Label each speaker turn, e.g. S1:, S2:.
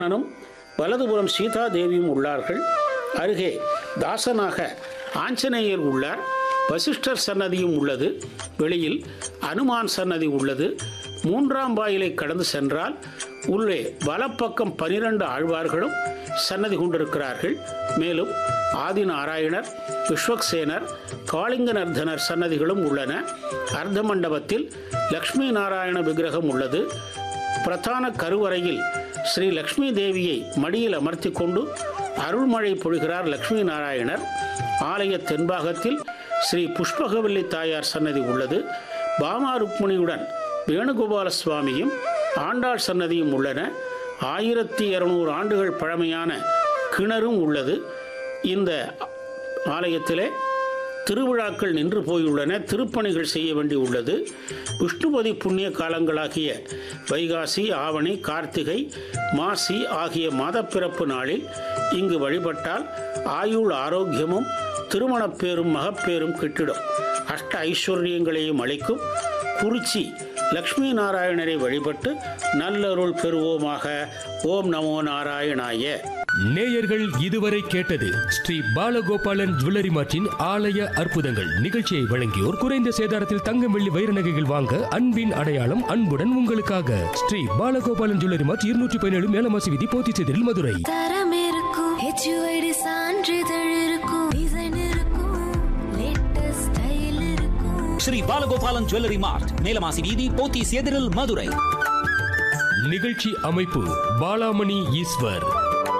S1: அனும் வலதுபுறம் சீதா தேவியும் உள்ளார்கள் அருகே தாசனாக ஆஞ்சநேயர் உள்ளார் வசிஷ்டர் சன்னதியும் உள்ளது வெளியில் அனுமான் சன்னதி உள்ளது மூன்றாம் வாயிலை கடந்து சென்றால் உள்ளே வலப்பக்கம் பனிரெண்டு ஆழ்வார்களும் சன்னதி கொண்டிருக்கிறார்கள் மேலும் ஆதிநாராயணர் விஸ்வக்சேனர் காளிங்கநர்தனர் சன்னதிகளும் உள்ளன அர்த்த மண்டபத்தில் லக்ஷ்மி நாராயண விக்கிரகம் உள்ளது பிரதான கருவறையில் ஸ்ரீ லக்ஷ்மி தேவியை மடியில் அமர்த்தி கொண்டு அருள்மழை பொழிகிறார் லக்ஷ்மி நாராயணர் ஆலய தென்பாகத்தில் ஸ்ரீ புஷ்பகவல்லி தாயார் சன்னதி உள்ளது பாமா ருக்மிணியுடன் வேணுகோபால சுவாமியும் ஆண்டாள் சன்னதியும் உள்ளன ஆயிரத்தி இருநூறு ஆண்டுகள் பழமையான கிணறும் உள்ளது இந்த ஆலயத்திலே திருவிழாக்கள் நின்று போயுள்ளன திருப்பணிகள் செய்ய வேண்டியுள்ளது விஷ்ணுபதி புண்ணிய காலங்களாகிய வைகாசி ஆவணி கார்த்திகை மாசி ஆகிய மாதப்பிறப்பு நாளில் இங்கு வழிபட்டால் ஆயுள் ஆரோக்கியமும் திருமணப்பேரும் மகப்பேரும் கிட்டிடும் அஷ்ட ஐஸ்வர்யங்களையும் அளிக்கும் குறிச்சி லக்ஷ்மி நாராயணரை வழிபட்டு நல்லருள் பெறுவோமாக ஓம் நமோ நாராயணாய
S2: நேயர்கள் இதுவரை கேட்டது ஸ்ரீ பாலகோபாலன் ஜுவல்லரி மார்ட்டின் ஆலய அற்புதங்கள் நிகழ்ச்சியை வழங்கியோர் குறைந்த சேதாரத்தில் தங்கம் வெள்ளி வைர நகைகள் வாங்க அன்பின் அடையாளம் அன்புடன் உங்களுக்காக ஸ்ரீ பாலகோபாலன் ஜுவல்லரி மார்ட் இருநூற்றி பதினேழு மேலமாசி விதி போத்திச்சேரில் மதுரை
S3: தரம் இருக்கும் ஹெச்யூஐடி சான்றிதழ் இருக்கும் டிசைன் இருக்கும் லேட்டஸ்ட் ஸ்டைல் இருக்கும்
S4: ஸ்ரீ பாலகோபாலன் ஜுவல்லரி மார்ட் மேலமாசி வீதி போத்தீஸ் எதிரில் மதுரை
S2: நிகழ்ச்சி அமைப்பு பாலாமணி ஈஸ்வர்